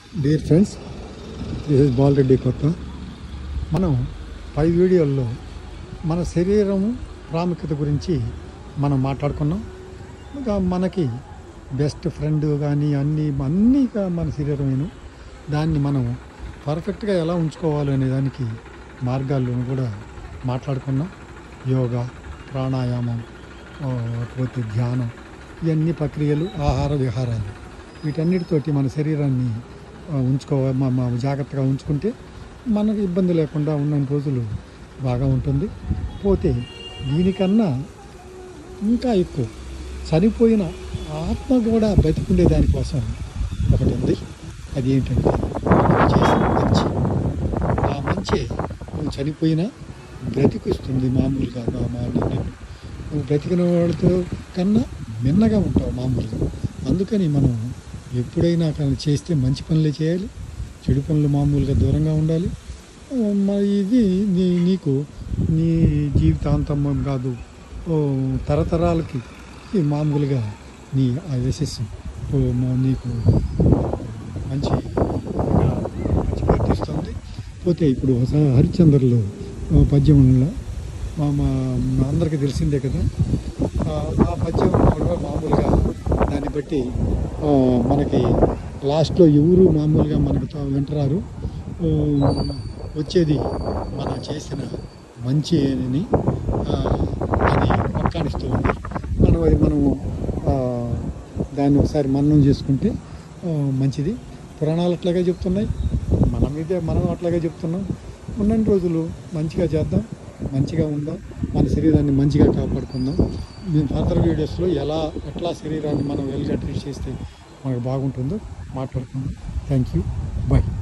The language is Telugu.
dear friends this is Balareddy కొత్త మనం పై వీడియోల్లో మన శరీరం ప్రాముఖ్యత గురించి మనం మాట్లాడుకున్నాం ఇంకా మనకి బెస్ట్ ఫ్రెండ్ కానీ అన్నీ అన్నీ కా- మన శరీరమేను దాన్ని మనం పర్ఫెక్ట్గా ఎలా ఉంచుకోవాలి అనే దానికి మార్గాలను కూడా మాట్లాడుకున్నాం యోగా ప్రాణాయామం ఆ, పోతే ధ్యానం ఇవన్నీ ప్రక్రియలు ఆహార విహారాలు వీటన్నిటితోటి మన శరీరాన్ని ఆ, ఉంచుకోవాలి మా మా జాగ్రత్తగా ఉంచుకుంటే మనకు ఇబ్బంది లేకుండా ఉన్న రోజులు బాగా ఉంటుంది పోతే దీనికన్నా ఇంకా ఎక్కువ చనిపోయిన ఆత్మ కూడా బతికుండే దానికోసం ఒకటి ఉంది అది ఏంటంటే నువ్వు చేసిన మంచి ఆ మంచి నువ్వు చనిపోయినా బ్రతికిస్తుంది మామూలుగా మా మా నిన్ను నువ్వు బ్రతికిన వాళ్ళతో కన్నా మిన్నగా ఉంటావు మామూలుగా అందుకని మనం ఎప్పుడైనా కానీ చేస్తే మంచి పనులే చేయాలి చెడు పనులు మామూలుగా దూరంగా ఉండాలి ఆ, మరి ఇది నీ నీకు నీ జీవితాంతం కాదు ఓ తరతరాలకి ఈ మామూలుగా నీ ఆ యశస్సు ఓ మా- నీకు మంచి మంచి వర్తిస్తుంది పోతే ఇప్పుడు హ- హరిశ్చంద్రలో ఓ పద్యంలో మా మా మా అందరికీ తెలిసిందే కదా ఆ ఆ పద్యం కూడా మామూలుగా దాన్ని బట్టి ఆ, మనకి లాస్ట్లో ఎవరు మామూలుగా మనకు తా- వింటరారు ఆ, వచ్చేది మనం చేసిన మంచి అని ఆ, అది పక్కానిస్తూ ఉంది మనం అది మనము ఆ, దాన్ని ఒకసారి మననం చేసుకుంటే ఆ, మంచిది పురాణాలు అట్లాగే చెప్తున్నాయి మన మీదే మనం అట్లాగే చెప్తున్నాం ఉన్నన్ని రోజులు మంచిగా చేద్దాం మంచిగా ఉందాం మన శరీరాన్ని మంచిగా కాపాడుకుందాం మేము ఫర్దర్ వీడియోస్లో ఎలా ఎట్లా శరీరాన్ని మనం వెల్గా ట్రీట్ చేస్తే మనకు బాగుంటుందో మాట్లాడుకుందాం థ్యాంక్ యూ బాయ్